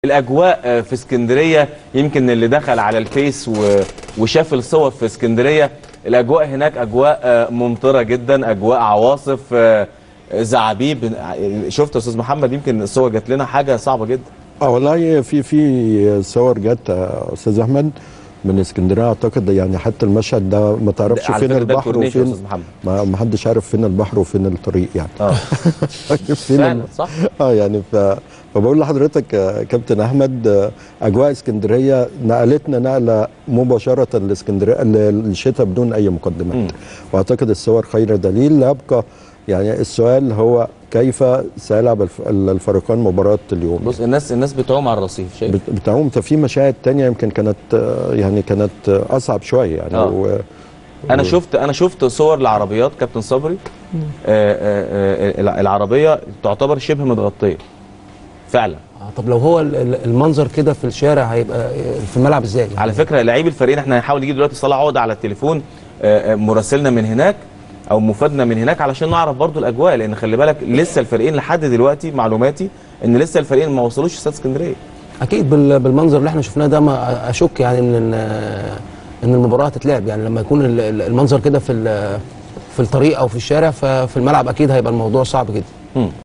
الاجواء آه، في اسكندريه يمكن اللي دخل على الفيس و- وشاف الصور في اسكندريه الاجواء هناك اجواء آه، ممطره جدا اجواء عواصف آه، زعابيب شفت يا استاذ محمد يمكن الصور جات لنا حاجه صعبه جدا اه والله في في صور جت آه، استاذ احمد من اسكندريه اعتقد يعني حتى المشهد ده ما تعرفش على فين فكرة ده البحر الكورنيش يا وفين استاذ محمد ما ما حدش عارف فين البحر وفين الطريق يعني اه فين فعلا ال- صح اه يعني ف... فبقول لحضرتك آه، كابتن احمد آه، اجواء اسكندريه نقلتنا نقله مباشره لاسكندريه للشتاء بدون اي مم. مقدمات واعتقد الصور خير دليل يبقى يعني السؤال هو كيف سيلعب الف- الفريقان مباراه اليوم بص الناس الناس بتعوم على الرصيف شايف بت- بتعوم ففي مشاهد تانية يمكن كانت آه، يعني كانت آه، اصعب شويه يعني آه. و... انا شفت انا شفت صور لعربيات كابتن صبري آه، آه، آه، العربيه تعتبر شبه متغطيه فعلا آه، طب لو هو ال- ال- المنظر كده في الشارع هيبقى في الملعب ازاي؟ على فكره لعيب الفريقين احنا هنحاول نجيب دلوقتي صلاح عقده على التليفون آه، آه، مراسلنا من هناك او مفادنا من هناك علشان نعرف برضو الاجواء لان خلي بالك لسه الفريقين لحد دلوقتي معلوماتي ان لسه الفريقين ما وصلوش استاد اسكندريه اكيد بال- بالمنظر اللي احنا شفناه ده ما اشك يعني ان ال- ان المباراه هتتلعب يعني لما يكون ال- ال- المنظر كده في ال- في الطريق او في الشارع ففي الملعب اكيد هيبقى الموضوع صعب جدا مم.